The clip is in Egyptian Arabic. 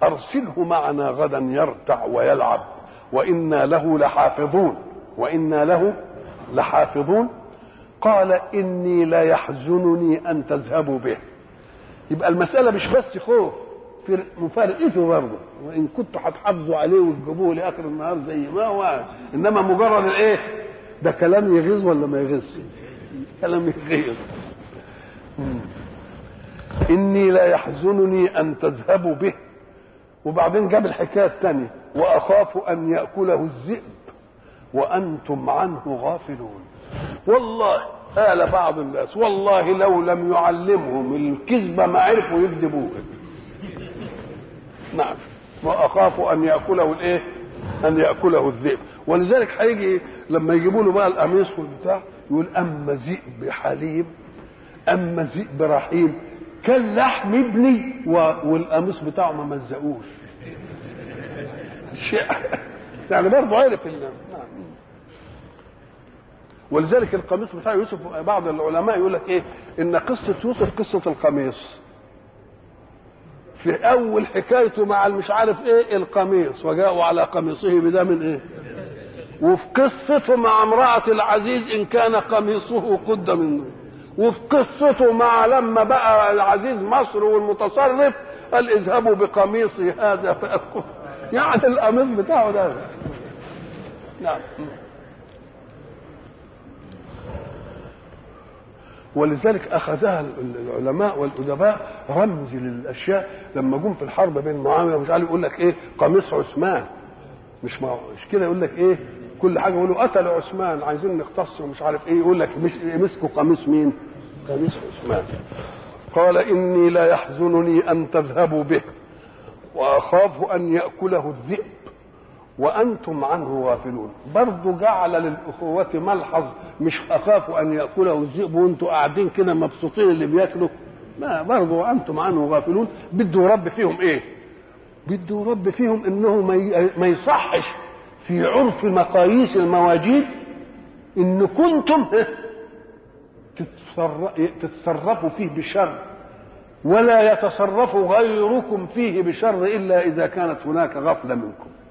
ارسله معنا غدا يرتع ويلعب وانا له لحافظون وانا له لحافظون قال اني لا يحزنني ان تذهبوا به يبقى المساله مش بس خوف في مفارقته برضه وان كنتوا هتحافظوا عليه وتجيبوه لاخر النهار زي ما هو انما مجرد الايه ده كلام يغيظ ولا ما يغيظش كلام يغيظ اني لا يحزنني ان تذهبوا به وبعدين جاب الحكايه الثانيه واخاف ان ياكله الذئب وانتم عنه غافلون والله قال بعض الناس والله لو لم يعلمهم الكذبه ما عرفوا يكذبوه نعم واخاف ان ياكله الايه ان ياكله الذئب ولذلك هيجي لما يجيبوا له بقى القميص والبتاع يقول اما ذئب حليم اما ذئب رحيم كاللحم ابني والقميص بتاعه ما مزقوش شيء يعني برضه عرف نعم ولذلك القميص بتاع يوسف بعض العلماء يقول لك ايه ان قصه يوسف قصه القميص في اول حكايته مع المش عارف ايه القميص وجاءوا على قميصه بدم ايه وفي قصته مع امرأة العزيز إن كان قميصه قد منه وفي قصته مع لما بقى العزيز مصر والمتصرف قال اذهبوا بقميصي هذا فأكون يعني القميص بتاعه ده نعم ولذلك اخذها العلماء والادباء رمز للاشياء لما جم في الحرب بين معاويه ومش عارف يقول لك ايه قميص عثمان مش ما مش كده يقول لك ايه كل حاجه يقولوا قتلوا عثمان عايزين نختص ومش عارف ايه يقول لك مش مسكوا قميص مين؟ قميص عثمان قال اني لا يحزنني ان تذهبوا به واخاف ان ياكله الذئب وانتم عنه غافلون برضه جعل للاخوه ملحظ مش اخاف ان ياكله الذئب وانتم قاعدين كده مبسوطين اللي بياكلوا ما برضه وانتم عنه غافلون بده رب فيهم ايه بده رب فيهم انه ما يصحش في عرف مقاييس المواجيد ان كنتم تتصرفوا فيه بشر ولا يتصرف غيركم فيه بشر الا اذا كانت هناك غفله منكم